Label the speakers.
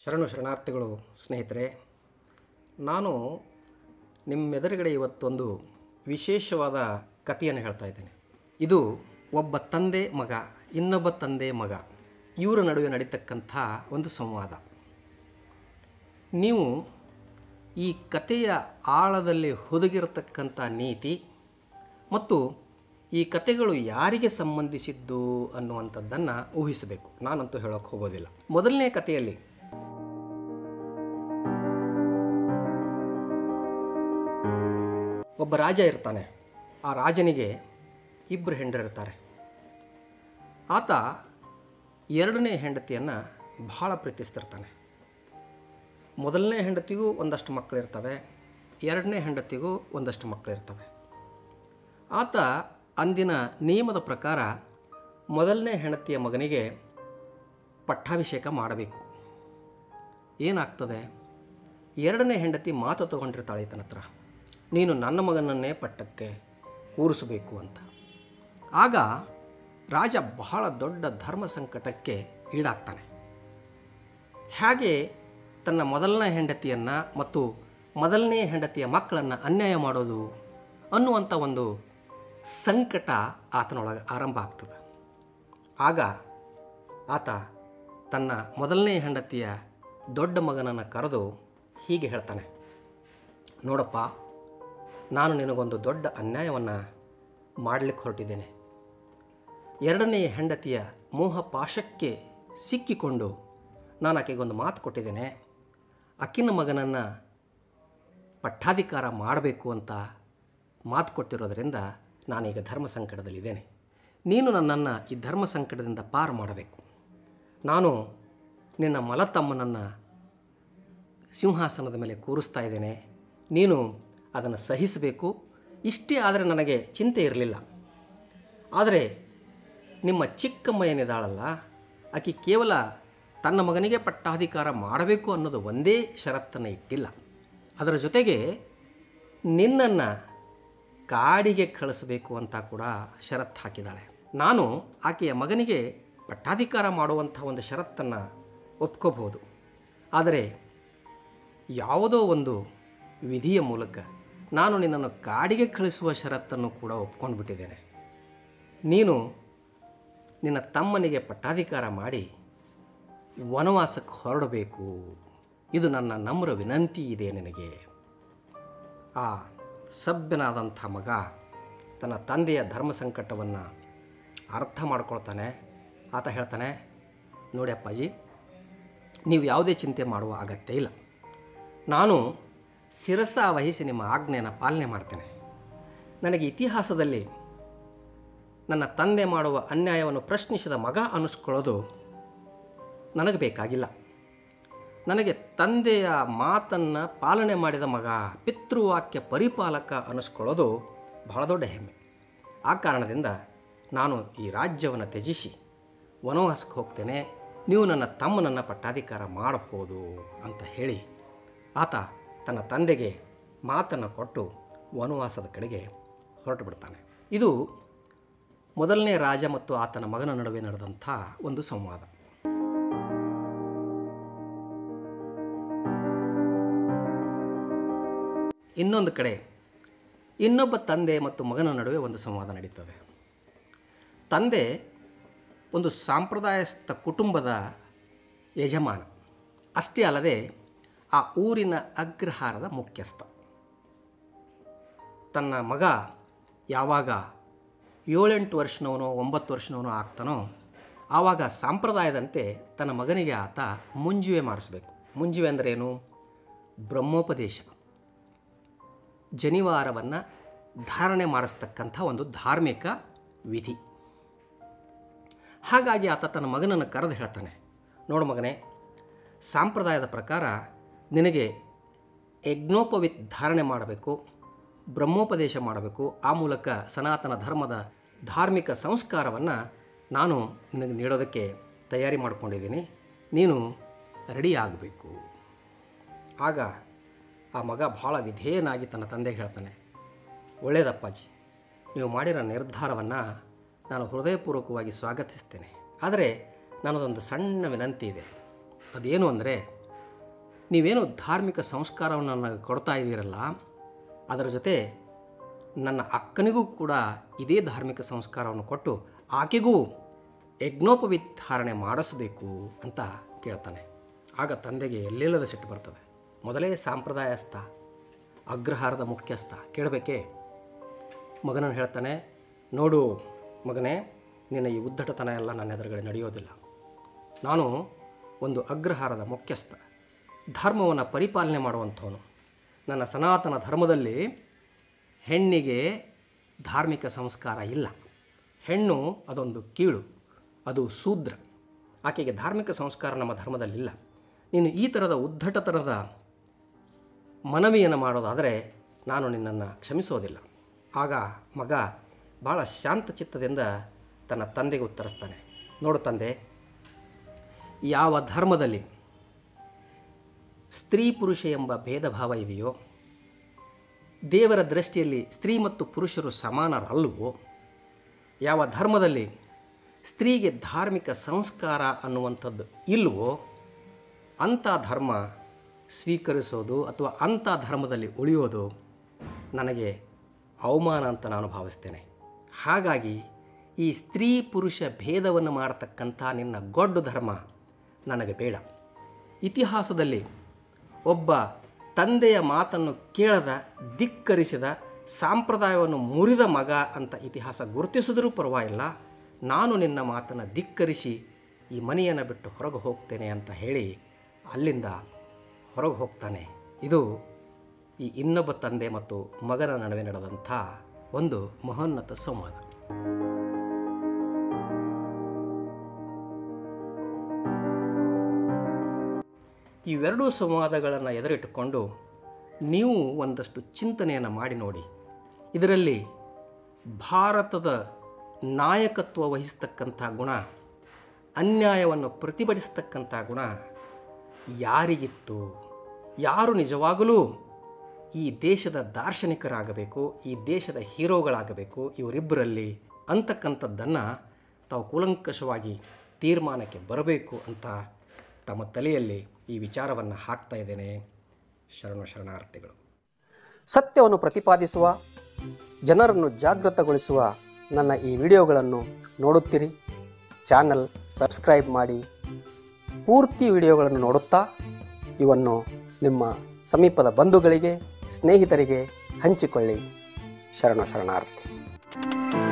Speaker 1: ಶರಣು ಶರಣಾರ್ಥಿಗಳು ಸ್ನೇಹಿತರೆ ನಾನು ನಿಮ್ಮೆದುರುಗಡೆ ಇವತ್ತೊಂದು ವಿಶೇಷವಾದ ಕಥೆಯನ್ನು ಹೇಳ್ತಾ ಇದ್ದೇನೆ ಇದು ಒಬ್ಬ ತಂದೆ ಮಗ ಇನ್ನೊಬ್ಬ ತಂದೆ ಮಗ ಇವರ ನಡುವೆ ನಡೀತಕ್ಕಂಥ ಒಂದು ಸಂವಾದ ನೀವು ಈ ಕಥೆಯ ಆಳದಲ್ಲಿ ಹುದುಗಿರತಕ್ಕಂಥ ನೀತಿ ಮತ್ತು ಈ ಕಥೆಗಳು ಯಾರಿಗೆ ಸಂಬಂಧಿಸಿದ್ದು ಅನ್ನುವಂಥದ್ದನ್ನು ಊಹಿಸಬೇಕು ನಾನಂತೂ ಹೇಳೋಕ್ಕೆ ಹೋಗೋದಿಲ್ಲ ಮೊದಲನೇ ಕಥೆಯಲ್ಲಿ ಒಬ್ಬ ರಾಜ ಇರ್ತಾನೆ ಆ ರಾಜನಿಗೆ ಇಬ್ಬರು ಹೆಂಡರಿರ್ತಾರೆ ಆತ ಎರಡನೇ ಹೆಂಡತಿಯನ್ನು ಬಹಳ ಪ್ರೀತಿಸ್ತಿರ್ತಾನೆ ಮೊದಲನೇ ಹೆಂಡತಿಗೂ ಒಂದಷ್ಟು ಮಕ್ಕಳಿರ್ತವೆ ಎರಡನೇ ಹೆಂಡತಿಗೂ ಒಂದಷ್ಟು ಮಕ್ಕಳಿರ್ತವೆ ಆತ ಅಂದಿನ ನಿಯಮದ ಪ್ರಕಾರ ಮೊದಲನೇ ಹೆಂಡತಿಯ ಮಗನಿಗೆ ಪಟ್ಟಾಭಿಷೇಕ ಮಾಡಬೇಕು ಏನಾಗ್ತದೆ ಎರಡನೇ ಹೆಂಡತಿ ಮಾತು ತಗೊಂಡಿರ್ತಾಳೆ ಈತನ ಹತ್ರ ನೀನು ನನ್ನ ಮಗನನ್ನೇ ಪಟ್ಟಕ್ಕೆ ಕೂರಿಸಬೇಕು ಅಂತ ಆಗ ರಾಜ ಬಹಳ ದೊಡ್ಡ ಧರ್ಮ ಸಂಕಟಕ್ಕೆ ಈಡಾಗ್ತಾನೆ ಹೇಗೆ ತನ್ನ ಮೊದಲನೇ ಹೆಂಡತಿಯನ್ನು ಮತ್ತು ಮೊದಲನೇ ಹೆಂಡತಿಯ ಮಕ್ಕಳನ್ನು ಅನ್ಯಾಯ ಮಾಡೋದು ಅನ್ನುವಂಥ ಒಂದು ಸಂಕಟ ಆತನೊಳಗೆ ಆರಂಭ ಆಗ್ತದೆ ಆಗ ಆತ ತನ್ನ ಮೊದಲನೇ ಹೆಂಡತಿಯ ದೊಡ್ಡ ಮಗನನ್ನು ಕರೆದು ಹೀಗೆ ಹೇಳ್ತಾನೆ ನೋಡಪ್ಪ ನಾನು ನಿನಗೊಂದು ದೊಡ್ಡ ಅನ್ಯಾಯವನ್ನು ಮಾಡಲಿಕ್ಕೆ ಹೊರಟಿದ್ದೇನೆ ಎರಡನೇ ಹೆಂಡತಿಯ ಮೋಹ ಪಾಶಕ್ಕೆ ಸಿಕ್ಕಿಕೊಂಡು ನಾನು ಆಕೆಗೊಂದು ಮಾತು ಕೊಟ್ಟಿದ್ದೇನೆ ಅಕ್ಕಿನ ಮಗನನ್ನು ಪಟ್ಟಾಧಿಕಾರ ಮಾಡಬೇಕು ಅಂತ ಮಾತು ಕೊಟ್ಟಿರೋದರಿಂದ ನಾನೀಗ ಧರ್ಮ ಸಂಕಟದಲ್ಲಿದ್ದೇನೆ ನೀನು ನನ್ನನ್ನು ಈ ಧರ್ಮ ಸಂಕಟದಿಂದ ಪಾರು ಮಾಡಬೇಕು ನಾನು ನಿನ್ನ ಮಲತಮ್ಮನನ್ನು ಸಿಂಹಾಸನದ ಮೇಲೆ ಕೂರಿಸ್ತಾ ಇದ್ದೇನೆ ನೀನು ಅದನ್ನು ಸಹಿಸಬೇಕು ಇಷ್ಟೇ ಆದರೆ ನನಗೆ ಚಿಂತೆ ಇರಲಿಲ್ಲ ಆದರೆ ನಿಮ್ಮ ಚಿಕ್ಕಮ್ಮ ಏನಿದಾಳಲ್ಲ ಆಕೆ ಕೇವಲ ತನ್ನ ಮಗನಿಗೆ ಪಟ್ಟಾಧಿಕಾರ ಮಾಡಬೇಕು ಅನ್ನೋದು ಒಂದೇ ಷರತ್ತನ್ನು ಇಟ್ಟಿಲ್ಲ ಅದರ ಜೊತೆಗೆ ನಿನ್ನನ್ನು ಕಾಡಿಗೆ ಕಳಿಸಬೇಕು ಅಂತ ಕೂಡ ಷರತ್ತು ಹಾಕಿದ್ದಾಳೆ ನಾನು ಆಕೆಯ ಮಗನಿಗೆ ಪಟ್ಟಾಧಿಕಾರ ಮಾಡುವಂಥ ಒಂದು ಷರತ್ತನ್ನು ಒಪ್ಕೋಬಹುದು ಆದರೆ ಯಾವುದೋ ಒಂದು ವಿಧಿಯ ಮೂಲಕ ನಾನು ನಿನ್ನನ್ನು ಕಾಡಿಗೆ ಕಳಿಸುವ ಷರತ್ತನ್ನು ಕೂಡ ಒಪ್ಕೊಂಡು ಬಿಟ್ಟಿದ್ದೇನೆ ನೀನು ನಿನ್ನ ತಮ್ಮನಿಗೆ ಪಟ್ಟಾಧಿಕಾರ ಮಾಡಿ ವನವಾಸಕ್ಕೆ ಹೊರಡಬೇಕು ಇದು ನನ್ನ ನಮ್ರ ವಿನಂತಿ ಇದೆ ನಿನಗೆ ಆ ಸಭ್ಯನಾದಂಥ ಮಗ ತನ್ನ ತಂದೆಯ ಧರ್ಮ ಸಂಕಟವನ್ನು ಅರ್ಥ ಮಾಡ್ಕೊಳ್ತಾನೆ ಆತ ಹೇಳ್ತಾನೆ ನೋಡಿ ಅಪ್ಪಾಜಿ ನೀವು ಯಾವುದೇ ಚಿಂತೆ ಮಾಡುವ ಅಗತ್ಯ ಇಲ್ಲ ನಾನು ಶಿರಸ ವಹಿಸಿ ನಿಮ್ಮ ಆಜ್ಞೆಯನ್ನು ಪಾಲನೆ ಮಾಡ್ತೇನೆ ನನಗೆ ಇತಿಹಾಸದಲ್ಲಿ ನನ್ನ ತಂದೆ ಮಾಡುವ ಅನ್ಯಾಯವನ್ನು ಪ್ರಶ್ನಿಸಿದ ಮಗ ಅನ್ನಿಸ್ಕೊಳ್ಳೋದು ನನಗೆ ಬೇಕಾಗಿಲ್ಲ ನನಗೆ ತಂದೆಯ ಮಾತನ್ನು ಪಾಲನೆ ಮಾಡಿದ ಮಗ ಪಿತೃವಾಕ್ಯ ಪರಿಪಾಲಕ ಅನ್ನಿಸ್ಕೊಳ್ಳೋದು ಬಹಳ ದೊಡ್ಡ ಹೆಮ್ಮೆ ಆ ಕಾರಣದಿಂದ ನಾನು ಈ ರಾಜ್ಯವನ್ನು ತ್ಯಜಿಸಿ ವನವಾಸಕ್ಕೆ ಹೋಗ್ತೇನೆ ನೀವು ನನ್ನ ತಮ್ಮನನ್ನು ಪಟ್ಟಾಧಿಕಾರ ಮಾಡಬಹುದು ಅಂತ ಹೇಳಿ ಆತ ತನ್ನ ತಂದೆಗೆ ಮಾತನ್ನು ಕೊಟ್ಟು ವನವಾಸದ ಕಡೆಗೆ ಹೊರಟು ಬಿಡ್ತಾನೆ ಇದು ಮೊದಲನೇ ರಾಜ ಮತ್ತು ಆತನ ಮಗನ ನಡುವೆ ನಡೆದಂಥ ಒಂದು ಸಂವಾದ ಇನ್ನೊಂದು ಕಡೆ ಇನ್ನೊಬ್ಬ ತಂದೆ ಮತ್ತು ಮಗನ ನಡುವೆ ಒಂದು ಸಂವಾದ ನಡೀತದೆ ತಂದೆ ಒಂದು ಸಾಂಪ್ರದಾಯಸ್ಥ ಕುಟುಂಬದ ಯಜಮಾನ ಅಷ್ಟೇ ಅಲ್ಲದೆ ಆ ಊರಿನ ಅಗ್ರಹಾರದ ಮುಖ್ಯಸ್ಥ ತನ್ನ ಮಗ ಯಾವಾಗ ಏಳೆಂಟು ವರ್ಷನವನೋ ಒಂಬತ್ತು ವರ್ಷನವನೋ ಆಗ್ತಾನೋ ಆವಾಗ ಸಾಂಪ್ರದಾಯದಂತೆ ತನ್ನ ಮಗನಿಗೆ ಆತ ಮುಂಜುವೆ ಮಾಡಿಸ್ಬೇಕು ಮುಂಜುವೆ ಅಂದ್ರೇನು ಬ್ರಹ್ಮೋಪದೇಶ ಜನಿವಾರವನ್ನು ಧಾರಣೆ ಮಾಡಿಸ್ತಕ್ಕಂಥ ಒಂದು ಧಾರ್ಮಿಕ ವಿಧಿ ಹಾಗಾಗಿ ಆತ ತನ್ನ ಮಗನನ್ನು ಕರೆದು ಹೇಳ್ತಾನೆ ನೋಡು ಮಗನೇ ಸಾಂಪ್ರದಾಯದ ಪ್ರಕಾರ ನಿನಗೆ ಯಜ್ಞೋಪವಿತ್ ಧಾರಣೆ ಮಾಡಬೇಕು ಬ್ರಹ್ಮೋಪದೇಶ ಮಾಡಬೇಕು ಆ ಮೂಲಕ ಸನಾತನ ಧರ್ಮದ ಧಾರ್ಮಿಕ ಸಂಸ್ಕಾರವನ್ನು ನಾನು ನಿನಗೆ ನೀಡೋದಕ್ಕೆ ತಯಾರಿ ಮಾಡ್ಕೊಂಡಿದ್ದೀನಿ ನೀನು ರೆಡಿ ಆಗಬೇಕು ಆಗ ಆ ಮಗ ಭಾಳ ವಿಧೇಯನಾಗಿ ತನ್ನ ತಂದೆಗೆ ಹೇಳ್ತಾನೆ ಒಳ್ಳೆಯದಪ್ಪಾಜಿ ನೀವು ಮಾಡಿರೋ ನಿರ್ಧಾರವನ್ನು ನಾನು ಹೃದಯಪೂರ್ವಕವಾಗಿ ಸ್ವಾಗತಿಸ್ತೇನೆ ಆದರೆ ನನ್ನದೊಂದು ಸಣ್ಣ ವಿನಂತಿ ಇದೆ ಅದೇನು ಅಂದರೆ ನೀವೇನು ಧಾರ್ಮಿಕ ಸಂಸ್ಕಾರವನ್ನು ನನಗೆ ಕೊಡ್ತಾ ಇದ್ದೀರಲ್ಲ ಅದರ ಜೊತೆ ನನ್ನ ಅಕ್ಕನಿಗೂ ಕೂಡ ಇದೇ ಧಾರ್ಮಿಕ ಸಂಸ್ಕಾರವನ್ನು ಕೊಟ್ಟು ಆಕೆಗೂ ಯಜ್ಞೋಪವಿಧಾರಣೆ ಮಾಡಿಸಬೇಕು ಅಂತ ಕೇಳ್ತಾನೆ ಆಗ ತಂದೆಗೆ ಎಲ್ಲೆಲ್ಲದ ಸಿಟ್ಟು ಬರ್ತದೆ ಮೊದಲೇ ಸಾಂಪ್ರದಾಯಸ್ಥ ಅಗ್ರಹಾರದ ಮುಖ್ಯಸ್ಥ ಕೇಳಬೇಕೇ ಮಗನನ್ನು ಹೇಳ್ತಾನೆ ನೋಡು ಮಗನೇ ನಿನ್ನ ಈ ಉದ್ದಟತನ ಎಲ್ಲ ನನ್ನ ಎದುರುಗಡೆ ನಡೆಯೋದಿಲ್ಲ ನಾನು ಒಂದು ಅಗ್ರಹಾರದ ಮುಖ್ಯಸ್ಥ ಧರ್ಮವನ್ನು ಪರಿಪಾಲನೆ ಮಾಡುವಂಥವನು ನನ್ನ ಸನಾತನ ಧರ್ಮದಲ್ಲಿ ಹೆಣ್ಣಿಗೆ ಧಾರ್ಮಿಕ ಸಂಸ್ಕಾರ ಇಲ್ಲ ಹೆಣ್ಣು ಅದೊಂದು ಕೀಳು ಅದು ಶೂದ್ರ ಆಕೆಗೆ ಧಾರ್ಮಿಕ ಸಂಸ್ಕಾರ ನಮ್ಮ ಧರ್ಮದಲ್ಲಿಲ್ಲ ನೀನು ಈ ಥರದ ಉದ್ದಟತನದ ಮನವಿಯನ್ನು ಮಾಡೋದಾದರೆ ನಾನು ನಿನ್ನನ್ನು ಕ್ಷಮಿಸೋದಿಲ್ಲ ಆಗ ಮಗ ಭಾಳ ಶಾಂತಚಿತ್ತದಿಂದ ತನ್ನ ತಂದೆಗೆ ಉತ್ತರಿಸ್ತಾನೆ ನೋಡು ತಂದೆ ಯಾವ ಧರ್ಮದಲ್ಲಿ ಸ್ತ್ರೀ ಪುರುಷ ಎಂಬ ಭೇದ ಭಾವ ಇದೆಯೋ ದೇವರ ದೃಷ್ಟಿಯಲ್ಲಿ ಸ್ತ್ರೀ ಮತ್ತು ಪುರುಷರು ಸಮಾನರಲ್ಲವೋ ಯಾವ ಧರ್ಮದಲ್ಲಿ ಸ್ತ್ರೀಗೆ ಧಾರ್ಮಿಕ ಸಂಸ್ಕಾರ ಅನ್ನುವಂಥದ್ದು ಇಲ್ವೋ ಅಂಥ ಧರ್ಮ ಸ್ವೀಕರಿಸೋದು ಅಥವಾ ಅಂಥ ಧರ್ಮದಲ್ಲಿ ಉಳಿಯೋದು ನನಗೆ ಅವಮಾನ ಅಂತ ನಾನು ಭಾವಿಸ್ತೇನೆ ಹಾಗಾಗಿ ಈ ಸ್ತ್ರೀ ಪುರುಷ ಭೇದವನ್ನು ಮಾಡತಕ್ಕಂಥ ನಿನ್ನ ಗೊಡ್ಡು ಧರ್ಮ ನನಗೆ ಬೇಡ ಇತಿಹಾಸದಲ್ಲಿ ಒಬ್ಬ ತಂದೆಯ ಮಾತನ್ನು ಕೇಳದ ಧಿಕ್ಕರಿಸಿದ ಸಾಂಪ್ರದಾಯವನ್ನು ಮುರಿದ ಮಗ ಅಂತ ಇತಿಹಾಸ ಗುರುತಿಸಿದರೂ ಪರವಾಗಿಲ್ಲ ನಾನು ನಿನ್ನ ಮಾತನ್ನು ಧಿಕ್ಕರಿಸಿ ಈ ಮನೆಯನ್ನು ಬಿಟ್ಟು ಹೊರಗೆ ಹೋಗ್ತೇನೆ ಅಂತ ಹೇಳಿ ಅಲ್ಲಿಂದ ಹೊರಗೆ ಹೋಗ್ತಾನೆ ಇದು ಈ ಇನ್ನೊಬ್ಬ ತಂದೆ ಮತ್ತು ಮಗನ ನಡುವೆ ನಡೆದಂಥ ಒಂದು ಮಹೋನ್ನತ ಸಂವಾದ ಇವೆರಡೂ ಸಂವಾದಗಳನ್ನು ಎದುರಿಟ್ಟುಕೊಂಡು ನೀವು ಒಂದಷ್ಟು ಚಿಂತನೆಯನ್ನು ಮಾಡಿ ನೋಡಿ ಇದರಲ್ಲಿ ಭಾರತದ ನಾಯಕತ್ವ ವಹಿಸ್ತಕ್ಕಂಥ ಗುಣ ಅನ್ಯಾಯವನ್ನು ಪ್ರತಿಭಟಿಸ್ತಕ್ಕಂಥ ಗುಣ ಯಾರಿಗಿತ್ತು ಯಾರು ನಿಜವಾಗಲೂ ಈ ದೇಶದ ದಾರ್ಶನಿಕರಾಗಬೇಕು ಈ ದೇಶದ ಹೀರೋಗಳಾಗಬೇಕು ಇವರಿಬ್ಬರಲ್ಲಿ ಅಂತಕ್ಕಂಥದ್ದನ್ನು ತಾವು ಕೂಲಂಕಷವಾಗಿ ತೀರ್ಮಾನಕ್ಕೆ ಬರಬೇಕು ಅಂತ ತಮ್ಮ ತಲೆಯಲ್ಲಿ ಈ ವಿಚಾರವನ್ನು ಹಾಕ್ತಾ ಇದ್ದೇನೆ ಶರಣ ಶರಣಾರ್ಥಿಗಳು
Speaker 2: ಸತ್ಯವನ್ನು ಪ್ರತಿಪಾದಿಸುವ ಜನರನ್ನು ಜಾಗೃತಗೊಳಿಸುವ ನನ್ನ ಈ ವಿಡಿಯೋಗಳನ್ನು ನೋಡುತ್ತೀರಿ ಚಾನಲ್ ಸಬ್ಸ್ಕ್ರೈಬ್ ಮಾಡಿ ಪೂರ್ತಿ ವಿಡಿಯೋಗಳನ್ನು ನೋಡುತ್ತಾ ಇವನ್ನು ನಿಮ್ಮ ಸಮೀಪದ ಬಂಧುಗಳಿಗೆ ಸ್ನೇಹಿತರಿಗೆ ಹಂಚಿಕೊಳ್ಳಿ ಶರಣ ಶರಣಾರ್ಥಿ